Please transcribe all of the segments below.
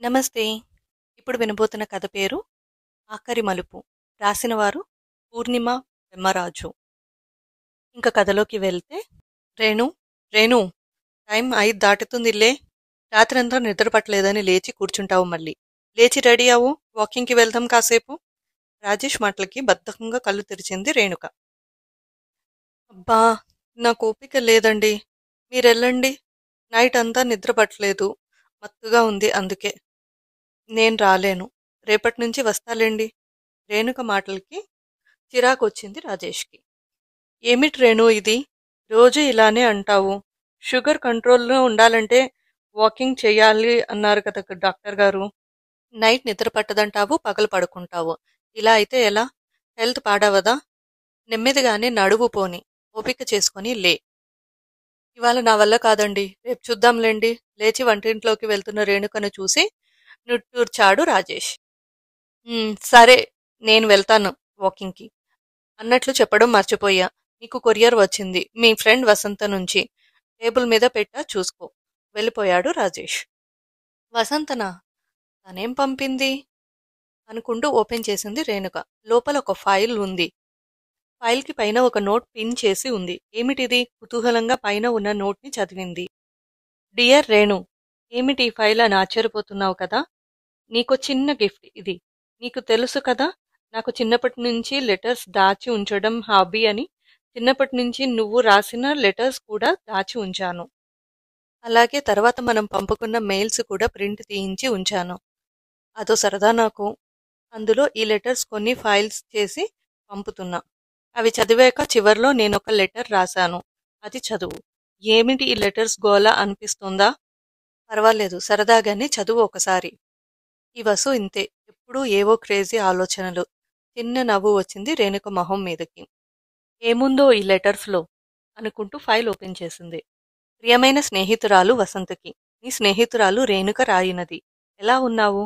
నమస్తే ఇప్పుడు వినబోతున్న కథ పేరు ఆఖరి మలుపు రాసిన వారు పూర్ణిమ పెమ్మరాజు ఇంకా కథలోకి వెళ్తే రేణు రేణు టైం ఐదు దాటుతుందిలే రాత్రంతా నిద్ర పట్టలేదని లేచి కూర్చుంటావు మళ్ళీ లేచి రెడీ అవ్వు వాకింగ్కి వెళ్దాం కాసేపు రాజేష్ మాటలకి బద్ధకంగా కళ్ళు తెరిచింది రేణుక అబ్బా నాకు ఓపిక లేదండి మీరెళ్ళండి నైట్ అంతా నిద్ర పట్టలేదు మత్తుగా ఉంది అందుకే నేను రాలేను రేపటి నుంచి వస్తాలేండి రేణుక మాటలకి చిరాకు వచ్చింది రాజేష్కి ఏమిటి రేణు ఇది రోజు ఇలానే అంటావు షుగర్ కంట్రోల్లో ఉండాలంటే వాకింగ్ చేయాలి అన్నారు కదా డాక్టర్ గారు నైట్ నిద్ర పట్టదంటావు పగలు పడుకుంటావు ఇలా అయితే ఎలా హెల్త్ పాడవదా నెమ్మదిగానే నడువు పోని ఓపిక చేసుకొని లే ఇవాళ నా వల్ల కాదండి రేపు చూద్దాంలేండి లేచి వంటింట్లోకి వెళ్తున్న రేణుకను చూసి నిట్టూర్చాడు రాజేష్ "ఉమ్, సరే నేను వెళ్తాను వాకింగ్కి అన్నట్లు చెప్పడం మర్చిపోయా నీకు కొరియర్ వచ్చింది మీ ఫ్రెండ్ వసంత నుంచి టేబుల్ మీద పెట్టా చూసుకో వెళ్ళిపోయాడు రాజేష్ వసంతనా తనేం పంపింది అనుకుంటూ ఓపెన్ చేసింది రేణుక లోపల ఒక ఫైల్ ఉంది ఫైల్కి పైన ఒక నోట్ పిన్ చేసి ఉంది ఏమిటిది కుతూహలంగా పైన ఉన్న నోట్ని చదివింది డియర్ రేణు ఏమిటి ఈ ఫైల్ అని ఆశ్చర్యపోతున్నావు కదా నీకు చిన్న గిఫ్ట్ ఇది నీకు తెలుసు కదా నాకు చిన్నప్పటి నుంచి లెటర్స్ దాచి ఉంచడం హాబీ అని చిన్నప్పటి నుంచి నువ్వు రాసిన లెటర్స్ కూడా దాచి ఉంచాను అలాగే తర్వాత మనం పంపుకున్న మెయిల్స్ కూడా ప్రింట్ తీయించి ఉంచాను అదో సరదా నాకు అందులో ఈ లెటర్స్ కొన్ని ఫైల్స్ చేసి పంపుతున్నా అవి చదివాక చివర్లో నేను ఒక లెటర్ రాశాను అది చదువు ఏమిటి ఈ లెటర్స్ గోలా అనిపిస్తుందా పర్వాలేదు సరదాగానే చదువు ఒకసారి ఈ వసు ఇంతే ఎప్పుడూ ఏవో క్రేజీ ఆలోచనలు చిన్న నవ్వు వచ్చింది రేణుక మొహం మీదకి ఏముందో ఈ లెటర్స్లో అనుకుంటూ ఫైల్ ఓపెన్ చేసింది ప్రియమైన స్నేహితురాలు వసంతకి నీ స్నేహితురాలు రేణుక రాయినది ఎలా ఉన్నావు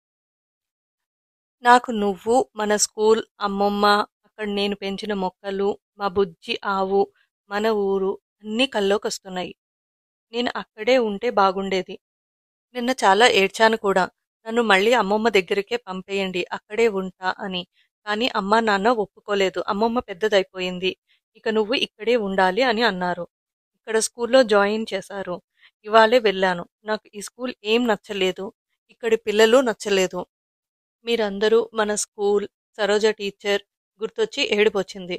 నాకు నువ్వు మన స్కూల్ అమ్మమ్మ అక్కడ నేను పెంచిన మొక్కలు మా బుజ్జి ఆవు మన ఊరు అన్నీ కల్లోకి వస్తున్నాయి నేను అక్కడే ఉంటే బాగుండేది నిన్న చాలా ఏడ్చాను కూడా నన్ను మళ్ళీ అమ్మమ్మ దగ్గరికే పంపేయండి అక్కడే ఉంటా అని కానీ అమ్మ నాన్న ఒప్పుకోలేదు అమ్మమ్మ పెద్దదైపోయింది ఇక నువ్వు ఇక్కడే ఉండాలి అని అన్నారు ఇక్కడ స్కూల్లో జాయిన్ చేశారు ఇవాళే వెళ్ళాను నాకు ఈ స్కూల్ ఏం నచ్చలేదు ఇక్కడి పిల్లలు నచ్చలేదు మీరందరూ మన స్కూల్ సరోజ టీచర్ గుర్తొచ్చి ఏడుపు వచ్చింది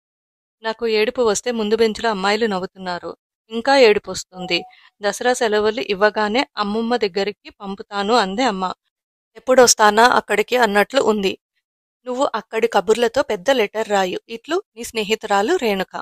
నాకు ఏడుపు వస్తే ముందు బెంచ్లో అమ్మాయిలు నవ్వుతున్నారు ఇంకా ఏడుపు వస్తుంది దసరా సెలవులు ఇవ్వగానే అమ్మమ్మ దగ్గరికి పంపుతాను అందే అమ్మ ఎప్పుడు వస్తానా అక్కడికి అన్నట్లు ఉంది నువ్వు అక్కడి కబుర్లతో పెద్ద లెటర్ రాయు ఇట్లు నీ స్నేహితురాలు రేణుక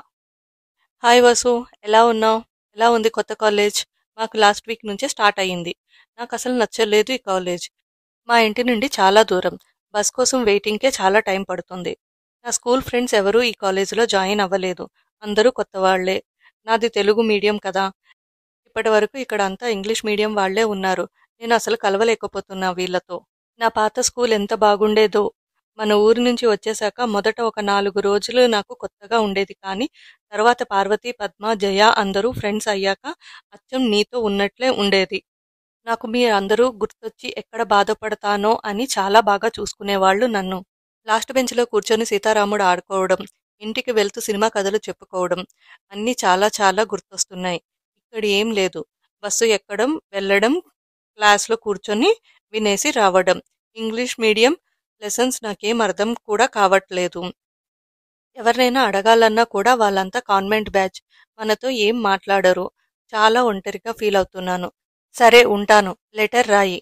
హాయ్ వసు ఎలా ఉన్నావు ఎలా ఉంది కొత్త కాలేజ్ మాకు లాస్ట్ వీక్ నుంచే స్టార్ట్ అయ్యింది నాకు అసలు నచ్చలేదు ఈ కాలేజ్ మా ఇంటి నుండి చాలా దూరం బస్ కోసం వెయిటింగ్కే చాలా టైం పడుతుంది నా స్కూల్ ఫ్రెండ్స్ ఎవరూ ఈ కాలేజీలో జాయిన్ అవ్వలేదు అందరూ కొత్త వాళ్లే నాది తెలుగు మీడియం కదా ఇప్పటి వరకు ఇక్కడ అంతా ఇంగ్లీష్ మీడియం వాళ్లే ఉన్నారు నేను అసలు కలవలేకపోతున్నా వీళ్ళతో నా పాత స్కూల్ ఎంత బాగుండేదో మన ఊరి నుంచి వచ్చేసాక మొదట ఒక నాలుగు రోజులు నాకు కొత్తగా ఉండేది కానీ తర్వాత పార్వతి పద్మ జయ అందరూ ఫ్రెండ్స్ అయ్యాక అచ్చం నీతో ఉన్నట్లే ఉండేది నాకు మీ అందరూ గుర్తొచ్చి ఎక్కడ బాధపడతానో అని చాలా బాగా చూసుకునేవాళ్ళు నన్ను లాస్ట్ బెంచ్లో కూర్చొని సీతారాముడు ఆడుకోవడం ఇంటికి వెళ్తూ సినిమా కథలు చెప్పుకోవడం అన్నీ చాలా చాలా గుర్తొస్తున్నాయి ఇక్కడ ఏం లేదు బస్సు ఎక్కడం వెళ్ళడం క్లాస్లో కూర్చొని వినేసి రావడం ఇంగ్లీష్ మీడియం లెసన్స్ నాకేం అర్థం కూడా కావట్లేదు ఎవరినైనా అడగాలన్నా కూడా వాళ్ళంతా కాన్వెంట్ బ్యాచ్ మనతో ఏం మాట్లాడరు చాలా ఒంటరిగా ఫీల్ అవుతున్నాను సరే ఉంటాను లెటర్ రాయి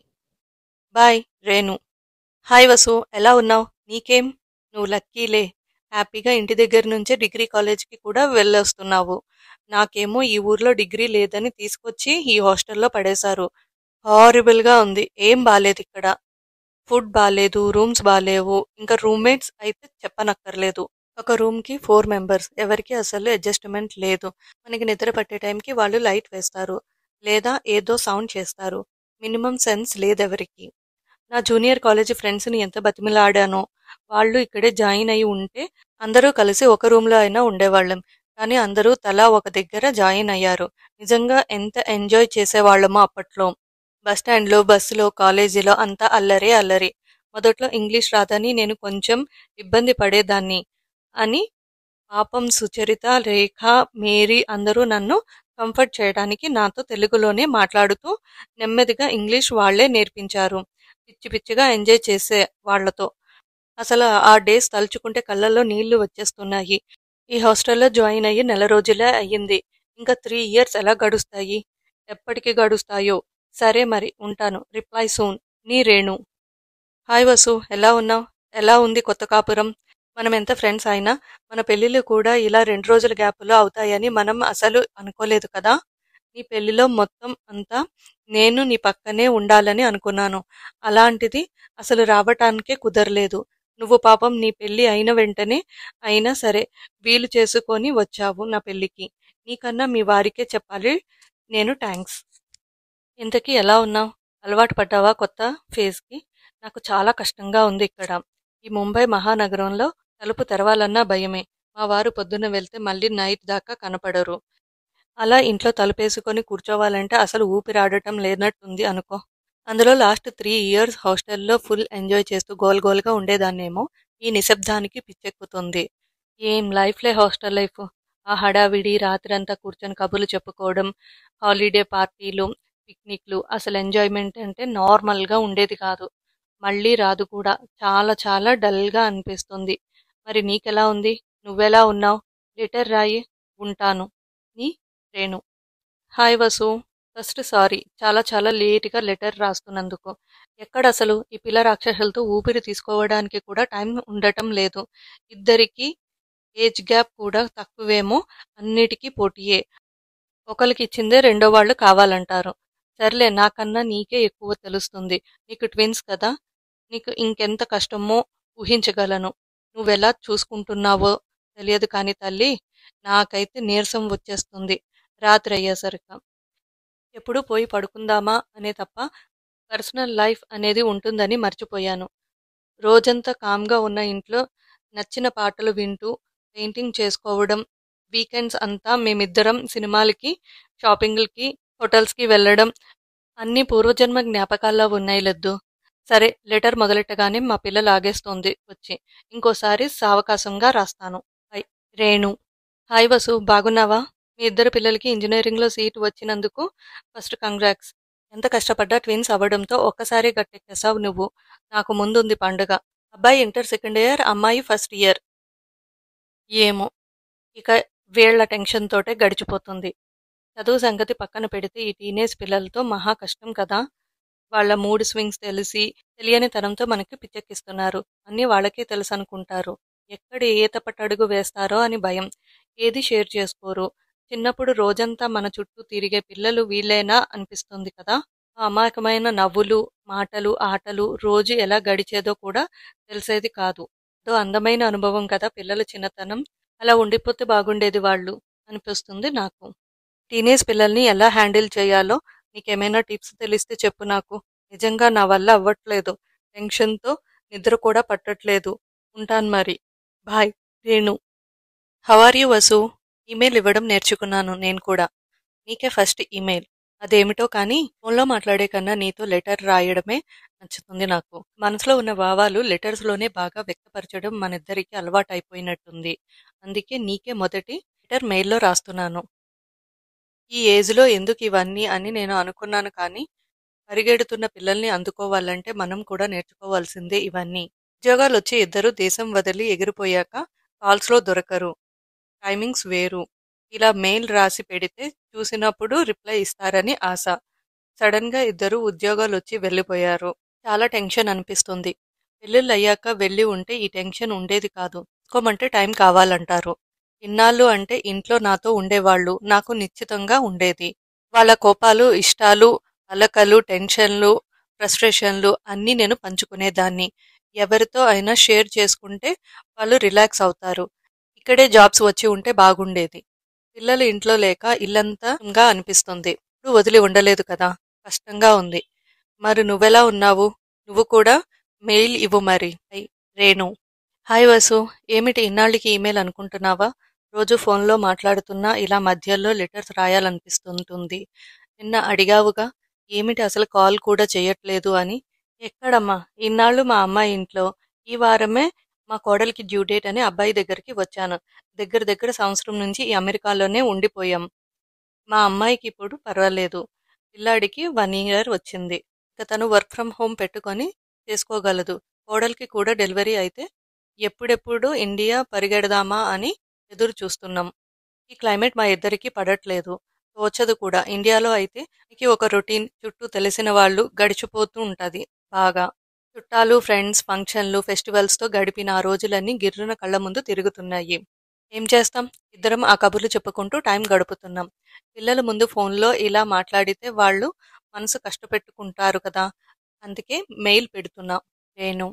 బాయ్ రేణు హాయ్ వసు ఎలా ఉన్నావు నీకేం నువ్వు లక్కీలే హ్యాపీగా ఇంటి దగ్గర నుంచే డిగ్రీ కాలేజ్కి కూడా వెళ్ళొస్తున్నావు నాకేమో ఈ ఊర్లో డిగ్రీ లేదని తీసుకొచ్చి ఈ హాస్టల్లో పడేశారు హారిబుల్గా ఉంది ఏం బాలేదు ఇక్కడ ఫుడ్ బాగాలేదు రూమ్స్ బాగాలేవు ఇంకా రూమ్మేట్స్ అయితే చెప్పనక్కర్లేదు ఒక రూమ్కి ఫోర్ మెంబర్స్ ఎవరికి అసలు అడ్జస్ట్మెంట్ లేదు మనకి నిద్ర పట్టే టైంకి వాళ్ళు లైట్ వేస్తారు లేదా ఏదో సౌండ్ చేస్తారు మినిమం సెన్స్ లేదెవరికి నా జూనియర్ కాలేజీ ఫ్రెండ్స్ని ఎంత బతిమిలాడానో వాళ్ళు ఇక్కడే జాయిన్ అయి ఉంటే అందరూ కలిసి ఒక రూమ్లో అయినా ఉండేవాళ్ళం కానీ అందరూ తలా ఒక దగ్గర జాయిన్ అయ్యారు నిజంగా ఎంత ఎంజాయ్ చేసేవాళ్ళమో అప్పట్లో బస్ స్టాండ్లో బస్సులో కాలేజీలో అంతా అల్లరే అల్లరి మొదట్లో ఇంగ్లీష్ రాదని నేను కొంచెం ఇబ్బంది పడేదాన్ని అని పాపం సుచరిత రేఖ మేరీ అందరూ నన్ను కంఫర్ట్ చేయడానికి నాతో తెలుగులోనే మాట్లాడుతూ నెమ్మదిగా ఇంగ్లీష్ వాళ్లే నేర్పించారు పిచ్చి పిచ్చిగా ఎంజాయ్ చేసే వాళ్లతో అసలు ఆ డేస్ తలుచుకుంటే కళ్ళల్లో నీళ్లు వచ్చేస్తున్నాయి ఈ హాస్టల్లో జాయిన్ అయ్యి నెల రోజులే అయ్యింది ఇంకా త్రీ ఇయర్స్ ఎలా గడుస్తాయి ఎప్పటికి గడుస్తాయో సరే మరి ఉంటాను రిప్లై సూన్ నీ రేణు హాయ్ వసు ఎలా ఉన్నావు ఎలా ఉంది కొత్త కాపురం మనం ఎంత ఫ్రెండ్స్ అయినా మన పెళ్ళిళ్ళు కూడా ఇలా రెండు రోజుల గ్యాప్లో అవుతాయని మనం అసలు అనుకోలేదు కదా నీ పెళ్లిలో మొత్తం అంతా నేను నీ పక్కనే ఉండాలని అనుకున్నాను అలాంటిది అసలు రావటానికే కుదరలేదు నువ్వు పాపం నీ పెళ్లి అయిన వెంటనే అయినా సరే వీలు చేసుకొని వచ్చావు నా పెళ్లికి నీకన్నా మీ వారికే చెప్పాలి నేను థ్యాంక్స్ ఇంతకీ ఎలా ఉన్నావు అలవాటు పడ్డావా కొత్త ఫేజ్కి నాకు చాలా కష్టంగా ఉంది ఇక్కడ ఈ ముంబై మహానగరంలో తలుపు తెరవాలన్నా భయమే మా వారు పొద్దున్న వెళ్తే మళ్ళీ నైట్ దాకా కనపడరు అలా ఇంట్లో తలుపేసుకొని కూర్చోవాలంటే అసలు ఊపిరాడటం లేనట్టుంది అనుకో అందులో లాస్ట్ త్రీ ఇయర్స్ హాస్టల్లో ఫుల్ ఎంజాయ్ చేస్తూ గోల్ గోల్గా ఉండేదాన్నేమో ఈ నిశ్శబ్దానికి పిచ్చెక్కుతుంది ఏం లైఫ్లే హాస్టల్ లైఫ్ ఆ హడావిడి రాత్రంతా కూర్చొని కబుర్లు చెప్పుకోవడం హాలిడే పార్టీలు పిక్నిక్లు అసలు ఎంజాయ్మెంట్ అంటే నార్మల్గా ఉండేది కాదు మళ్ళీ రాదు కూడా చాలా చాలా డల్గా అనిపిస్తుంది మరి నీకెలా ఉంది నువ్వెలా ఉన్నావు లెటర్ రాయి ఉంటాను నీ Renu hi Vasu first sorry చాలా చాలా లేట్గా లెటర్ రాస్తున్నందుకు ఎక్కడ అసలు ఈ పిల్ల రాక్షసులతో ఊపిరి తీసుకోవడానికి కూడా టైం ఉండటం లేదు ఇద్దరికి ఏజ్ గ్యాప్ కూడా తక్కువేమో అన్నిటికీ పోటీయే ఒకరికి ఇచ్చిందే రెండో వాళ్ళు కావాలంటారు సర్లే నాకన్నా నీకే ఎక్కువ తెలుస్తుంది నీకు ట్విన్స్ కదా నీకు ఇంకెంత కష్టమో ఊహించగలను నువ్వెలా చూసుకుంటున్నావో తెలియదు కానీ తల్లి నాకైతే నీరసం వచ్చేస్తుంది రాత్రి అయ్యేసరికి ఎప్పుడు పోయి పడుకుందామా అనే తప్ప పర్సనల్ లైఫ్ అనేది ఉంటుందని మర్చిపోయాను రోజంతా కామ్గా ఉన్న ఇంట్లో నచ్చిన పాటలు వింటూ పెయింటింగ్ చేసుకోవడం వీకెండ్స్ అంతా మేమిద్దరం సినిమాలకి షాపింగ్లకి హోటల్స్కి వెళ్ళడం అన్ని పూర్వజన్మ జ్ఞాపకాల్లో ఉన్నాయి లెద్దు సరే లెటర్ మొదలెట్టగానే మా పిల్ల లాగేస్తోంది వచ్చి ఇంకోసారి సావకాశంగా రాస్తాను హాయ్ రేణు హాయ్ వసు బాగున్నావా మీ ఇద్దరు పిల్లలకి ఇంజనీరింగ్లో సీట్ వచ్చినందుకు ఫస్ట్ కంగ్రాట్స్ ఎంత కష్టపడ్డా ట్విన్స్ అవ్వడంతో ఒక్కసారి గట్టెక్కేసావు నువ్వు నాకు ముందుంది పండుగ అబ్బాయి ఇంటర్ సెకండ్ ఇయర్ అమ్మాయి ఫస్ట్ ఇయర్ ఏమో ఇక వీళ్ల టెన్షన్ తోటే గడిచిపోతుంది చదువు సంగతి పక్కన పెడితే ఈ టీనేజ్ పిల్లలతో మహా కష్టం కదా వాళ్ళ మూడ్ స్వింగ్స్ తెలిసి తెలియని తనంతో మనకి పిచ్చెక్కిస్తున్నారు అన్నీ వాళ్ళకే తెలుసు అనుకుంటారు ఎక్కడ ఏ తప్పటడుగు వేస్తారో అని భయం ఏది షేర్ చేసుకోరు చిన్నప్పుడు రోజంతా మన చుట్టూ తిరిగే పిల్లలు వీళ్ళేనా అనిపిస్తుంది కదా ఆ అమాయకమైన నవ్వులు మాటలు ఆటలు రోజు ఎలా గడిచేదో కూడా తెలిసేది కాదు అదో అందమైన అనుభవం కదా పిల్లల చిన్నతనం అలా ఉండిపోతే బాగుండేది వాళ్ళు అనిపిస్తుంది నాకు టీనేజ్ పిల్లల్ని ఎలా హ్యాండిల్ చేయాలో నీకేమైనా టిప్స్ తెలిస్తే చెప్పు నాకు నిజంగా నా వల్ల అవ్వట్లేదు టెన్షన్తో నిద్ర కూడా పట్టట్లేదు ఉంటాను మరి bye Renu how are you Vasu email ఇవ్వడం నేర్చుకున్నాను నేను కూడా నీకే ఫస్ట్ ఈమెయిల్ అదేమిటో కానీ ఫోన్లో మాట్లాడే కన్నా నీతో లెటర్ రాయడమే నచ్చుతుంది నాకు మనసులో ఉన్న భావాలు లెటర్స్లోనే బాగా వ్యక్తపరచడం మనిద్దరికి అలవాటు అయిపోయినట్టుంది అందుకే నీకే మొదటి లెటర్ మెయిల్లో రాస్తున్నాను ఈ ఏజ్లో ఎందుకు ఇవన్నీ అని నేను అనుకున్నాను కానీ పరిగెడుతున్న పిల్లల్ని అందుకోవాలంటే మనం కూడా నేర్చుకోవాల్సిందే ఇవన్నీ ఉద్యోగాలు వచ్చి ఇద్దరు దేశం వదిలి ఎగిరిపోయాక కాల్స్లో దొరకరు టైమింగ్స్ వేరు ఇలా మెయిల్ రాసి పెడితే చూసినప్పుడు రిప్లై ఇస్తారని ఆశ సడన్గా ఇద్దరు ఉద్యోగాలు వచ్చి వెళ్ళిపోయారు చాలా టెన్షన్ అనిపిస్తుంది పెళ్ళిళ్ళు అయ్యాక వెళ్ళి ఉంటే ఈ టెన్షన్ ఉండేది కాదు తీసుకోమంటే టైం కావాలంటారు ఇన్నాళ్ళు అంటే ఇంట్లో నాతో ఉండేవాళ్ళు నాకు నిశ్చితంగా ఉండేది వాళ్ళ కోపాలు ఇష్టాలు అలకలు టెన్షన్లు ఫ్రస్ట్రేషన్లు అన్నీ నేను పంచుకునేదాన్ని ఎవరితో అయినా షేర్ చేసుకుంటే వాళ్ళు రిలాక్స్ అవుతారు ఇక్కడే జాబ్స్ వచ్చి ఉంటే బాగుండేది పిల్లలు ఇంట్లో లేక ఇల్లంతా అనిపిస్తుంది ఇప్పుడు వదిలి ఉండలేదు కదా కష్టంగా ఉంది మరి నువ్వెలా ఉన్నావు నువ్వు కూడా మెయిల్ ఇవ్వు మరి హై రేణు హాయ్ వసు ఏమిటి ఇన్నాళ్ళకి ఈమెయిల్ అనుకుంటున్నావా రోజు ఫోన్లో మాట్లాడుతున్నా ఇలా మధ్యలో లెటర్స్ రాయాలనిపిస్తుంటుంది నిన్న అడిగావుగా ఏమిటి అసలు కాల్ కూడా చేయట్లేదు అని ఎక్కడమ్మా ఇన్నాళ్ళు మా అమ్మాయి ఇంట్లో ఈ వారమే మా కోడలికి డ్యూ డేట్ అని అబ్బాయి దగ్గరికి వచ్చాను దగ్గర దగ్గర సంవత్సరం నుంచి ఈ అమెరికాలోనే ఉండిపోయాం మా అమ్మాయికి ఇప్పుడు పర్వాలేదు పిల్లాడికి వన్ ఇయర్ వచ్చింది ఇక తను వర్క్ ఫ్రమ్ హోమ్ పెట్టుకొని చేసుకోగలదు కోడలికి కూడా డెలివరీ అయితే ఎప్పుడెప్పుడు ఇండియా పరిగెడదామా అని ఎదురు చూస్తున్నాం ఈ క్లైమేట్ మా ఇద్దరికి పడట్లేదు తోచదు కూడా ఇండియాలో అయితే మనకి ఒక రొటీన్ చుట్టూ తెలిసిన వాళ్ళు గడిచిపోతూ ఉంటది బాగా చుట్టాలు ఫ్రెండ్స్ ఫంక్షన్లు ఫెస్టివల్స్తో గడిపిన ఆ రోజులన్నీ గిర్రున కళ్ళ ముందు తిరుగుతున్నాయి ఏం చేస్తాం ఇద్దరం ఆ కబుర్లు చెప్పుకుంటూ టైం గడుపుతున్నాం పిల్లల ముందు ఫోన్లో ఇలా మాట్లాడితే వాళ్ళు మనసు కష్టపెట్టుకుంటారు కదా అందుకే మెయిల్ పెడుతున్నా వేణు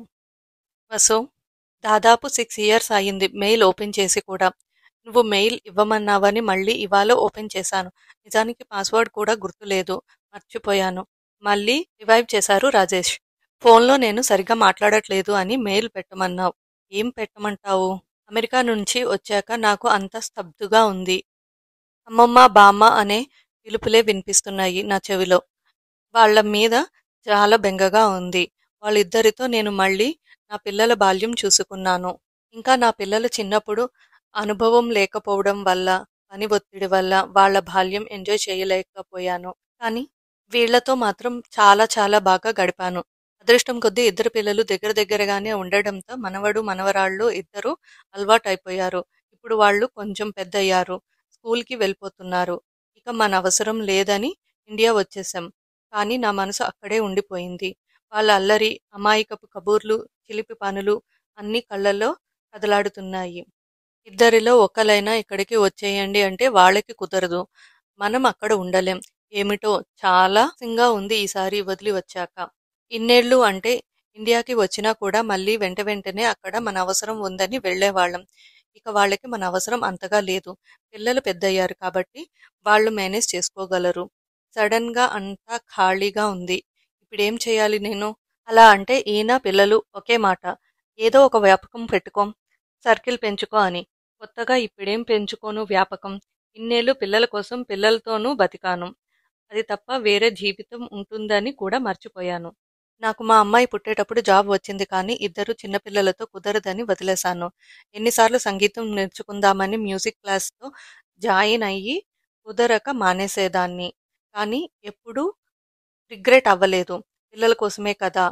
వసు దాదాపు సిక్స్ ఇయర్స్ అయ్యింది మెయిల్ ఓపెన్ చేసి కూడా నువ్వు మెయిల్ ఇవ్వమన్నావని మళ్ళీ ఇవాళ ఓపెన్ చేశాను నిజానికి పాస్వర్డ్ కూడా గుర్తులేదు మర్చిపోయాను మళ్ళీ రివైవ్ చేశారు రాజేష్ ఫోన్లో నేను సరిగ్గా మాట్లాడట్లేదు అని మెయిల్ పెట్టమన్నావు ఏం పెట్టమంటావు అమెరికా నుంచి వచ్చాక నాకు అంత స్తబ్దుగా ఉంది అమ్మమ్మ బామ్మ అనే పిలుపులే వినిపిస్తున్నాయి నా చెవిలో వాళ్ళ మీద చాలా బెంగగా ఉంది వాళ్ళిద్దరితో నేను మళ్ళీ నా పిల్లల బాల్యం చూసుకున్నాను ఇంకా నా పిల్లలు చిన్నప్పుడు అనుభవం లేకపోవడం వల్ల పని ఒత్తిడి వల్ల వాళ్ళ బాల్యం ఎంజాయ్ చేయలేకపోయాను కానీ వీళ్లతో మాత్రం చాలా చాలా బాగా గడిపాను అదృష్టం కొద్దీ ఇద్దరు పిల్లలు దగ్గర దగ్గరగానే ఉండడంతో మనవడు మనవరాళ్ళు ఇద్దరు అలవాటైపోయారు ఇప్పుడు వాళ్ళు కొంచెం పెద్దయ్యారు స్కూల్కి వెళ్ళిపోతున్నారు ఇక మన అవసరం లేదని ఇండియా వచ్చేసాం కానీ నా మనసు అక్కడే ఉండిపోయింది వాళ్ళ అల్లరి అమాయకపు కబూర్లు చిలిపి పనులు అన్ని కళ్ళల్లో కదలాడుతున్నాయి ఇద్దరిలో ఒకలైనా ఇక్కడికి వచ్చేయండి అంటే వాళ్ళకి కుదరదు మనం అక్కడ ఉండలేం ఏమిటో చాలా సింగా ఉంది ఈసారి వదిలి వచ్చాక ఇన్నేళ్ళు అంటే ఇండియాకి వచ్చినా కూడా మళ్ళీ వెంట వెంటనే అక్కడ మన అవసరం ఉందని వెళ్లేవాళ్ళం ఇక వాళ్ళకి మన అవసరం అంతగా లేదు పిల్లలు పెద్దయ్యారు కాబట్టి వాళ్ళు మేనేజ్ చేసుకోగలరు సడన్ గా అంతా ఖాళీగా ఉంది ఇప్పుడేం చేయాలి నేను అలా అంటే ఈయన పిల్లలు ఒకే మాట ఏదో ఒక వ్యాపకం పెట్టుకో సర్కిల్ పెంచుకో అని కొత్తగా ఇప్పుడేం పెంచుకోను వ్యాపకం ఇన్నేళ్ళు పిల్లల కోసం పిల్లలతోనూ బతికాను అది తప్ప వేరే జీవితం ఉంటుందని కూడా మర్చిపోయాను నాకు మా అమ్మాయి పుట్టేటప్పుడు జాబ్ వచ్చింది కానీ ఇద్దరు చిన్నపిల్లలతో కుదరదని వదిలేశాను ఎన్నిసార్లు సంగీతం నేర్చుకుందామని మ్యూజిక్ క్లాస్తో జాయిన్ అయ్యి కుదరక మానేసేదాన్ని కానీ ఎప్పుడూ రిగ్రెట్ అవ్వలేదు పిల్లల కోసమే కదా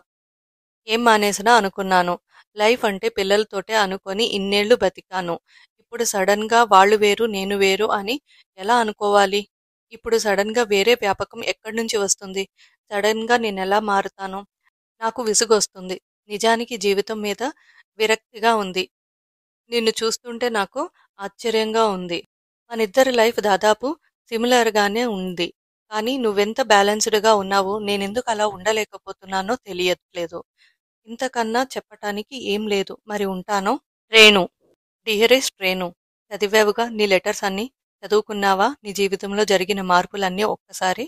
ఏం మానేసినా అనుకున్నాను లైఫ్ అంటే పిల్లలతోటే అనుకొని ఇన్నేళ్లు బతికాను ఇప్పుడు సడన్ గా వాళ్ళు వేరు నేను వేరు అని ఎలా అనుకోవాలి ఇప్పుడు సడన్ గా వేరే వ్యాపకం ఎక్కడి నుంచి వస్తుంది సడన్ గా నేను ఎలా మారుతాను నాకు విసుగొస్తుంది నిజానికి జీవితం మీద విరక్తిగా ఉంది నిన్ను చూస్తుంటే నాకు ఆశ్చర్యంగా ఉంది మనిద్దరి లైఫ్ దాదాపు సిమిలర్ గానే ఉంది కానీ నువ్వెంత బ్యాలెన్స్డ్గా ఉన్నావో నేనెందుకు అలా ఉండలేకపోతున్నానో తెలియట్లేదు ఇంతకన్నా చెప్పటానికి ఏం లేదు మరి ఉంటానో రేణు డియరెస్ట్ రేణు చదివావుగా నీ లెటర్స్ అన్ని చదువుకున్నావా నీ జీవితంలో జరిగిన మార్పులన్నీ ఒక్కసారి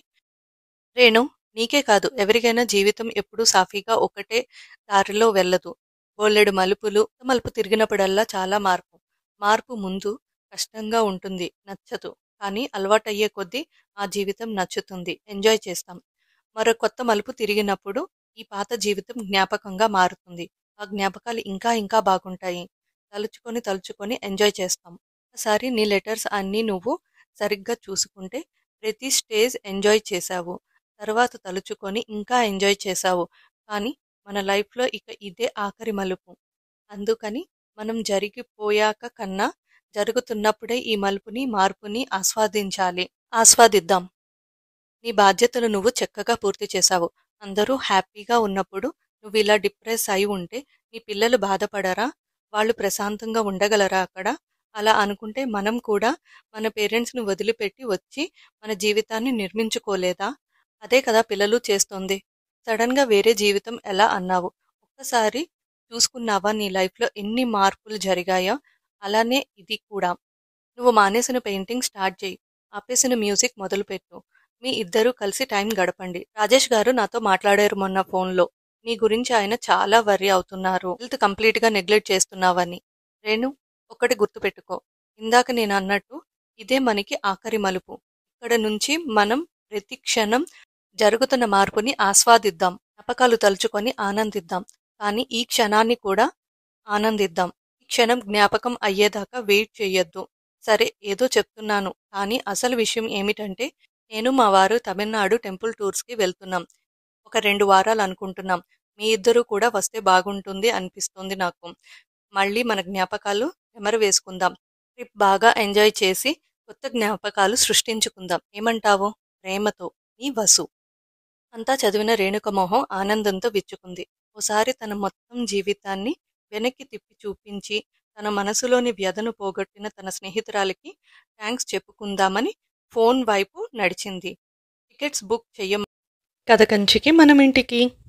రేణు నీకే కాదు ఎవరికైనా జీవితం ఎప్పుడూ సాఫీగా ఒకటే దారిలో వెళ్ళదు బోలెడు మలుపులు మలుపు తిరిగినప్పుడల్లా చాలా మార్పు మార్పు ముందు కష్టంగా ఉంటుంది నచ్చదు కానీ అలవాటయ్యే కొద్దీ ఆ జీవితం నచ్చుతుంది ఎంజాయ్ చేస్తాం మరో కొత్త మలుపు తిరిగినప్పుడు ఈ పాత జీవితం జ్ఞాపకంగా మారుతుంది ఆ జ్ఞాపకాలు ఇంకా ఇంకా బాగుంటాయి తలుచుకొని తలుచుకొని ఎంజాయ్ చేస్తాం ఒకసారి నీ లెటర్స్ అన్నీ నువ్వు సరిగ్గా చూసుకుంటే ప్రతి స్టేజ్ ఎంజాయ్ చేశావు తర్వాత తలుచుకొని ఇంకా ఎంజాయ్ చేశావు కానీ మన లైఫ్లో ఇక ఇదే ఆఖరి మలుపు అందుకని మనం జరిగిపోయాక కన్నా జరుగుతున్నప్పుడే ఈ మలుపుని మార్పుని ఆస్వాదించాలి ఆస్వాదిద్దాం నీ బాధ్యతలు నువ్వు చక్కగా పూర్తి చేశావు అందరూ హ్యాపీగా ఉన్నప్పుడు నువ్వు ఇలా డిప్రెస్ అయి ఉంటే నీ పిల్లలు బాధపడరా వాళ్ళు ప్రశాంతంగా ఉండగలరా అక్కడ అలా అనుకుంటే మనం కూడా మన పేరెంట్స్ని వదిలిపెట్టి వచ్చి మన జీవితాన్ని నిర్మించుకోలేదా అదే కదా పిల్లలు చేస్తోంది సడన్గా వేరే జీవితం ఎలా అన్నావు ఒక్కసారి చూసుకున్నావా నీ లైఫ్లో ఎన్ని మార్పులు జరిగాయో అలానే ఇది కూడా నువ్వు మానేసిన పెయింటింగ్ స్టార్ట్ చేయి ఆపేసిన మ్యూజిక్ మొదలుపెట్టు మీ ఇద్దరూ కలిసి టైం గడపండి రాజేష్ గారు నాతో మాట్లాడారు మొన్న ఫోన్లో నీ గురించి ఆయన చాలా వర్రీ అవుతున్నారు హెల్త్ కంప్లీట్గా నెగ్లెక్ట్ చేస్తున్నావని రేణు ఒకటి గుర్తుపెట్టుకో ఇందాక నేను అన్నట్టు ఇదే మనకి ఆఖరి మలుపు ఇక్కడ నుంచి మనం ప్రతి క్షణం జరుగుతున్న మార్పుని ఆస్వాదిద్దాం జ్ఞాపకాలు తలుచుకొని ఆనందిద్దాం కానీ ఈ క్షణాన్ని కూడా ఆనందిద్దాం ఈ క్షణం జ్ఞాపకం అయ్యేదాకా వెయిట్ చెయ్యొద్దు సరే ఏదో చెప్తున్నాను కానీ అసలు విషయం ఏమిటంటే నేను మా వారు తమిళనాడు టెంపుల్ టూర్స్కి వెళ్తున్నాం ఒక రెండు వారాలు అనుకుంటున్నాం మీ ఇద్దరు కూడా వస్తే బాగుంటుంది అనిపిస్తుంది నాకు మళ్ళీ మన జ్ఞాపకాలు నెమరు వేసుకుందాం ట్రిప్ బాగా ఎంజాయ్ చేసి కొత్త జ్ఞాపకాలు సృష్టించుకుందాం ఏమంటావు ప్రేమతో నీ వసు అంతా చదివిన రేణుకమోహం ఆనందంతో విచ్చుకుంది ఓసారి తన మొత్తం జీవితాన్ని వెనక్కి తిప్పి చూపించి తన మనసులోని వ్యధను పోగొట్టిన తన స్నేహితురాలికి థ్యాంక్స్ చెప్పుకుందామని ఫోన్ వైపు నడిచింది టికెట్స్ బుక్ చెయ్యం కథ కంచికి మనం ఇంటికి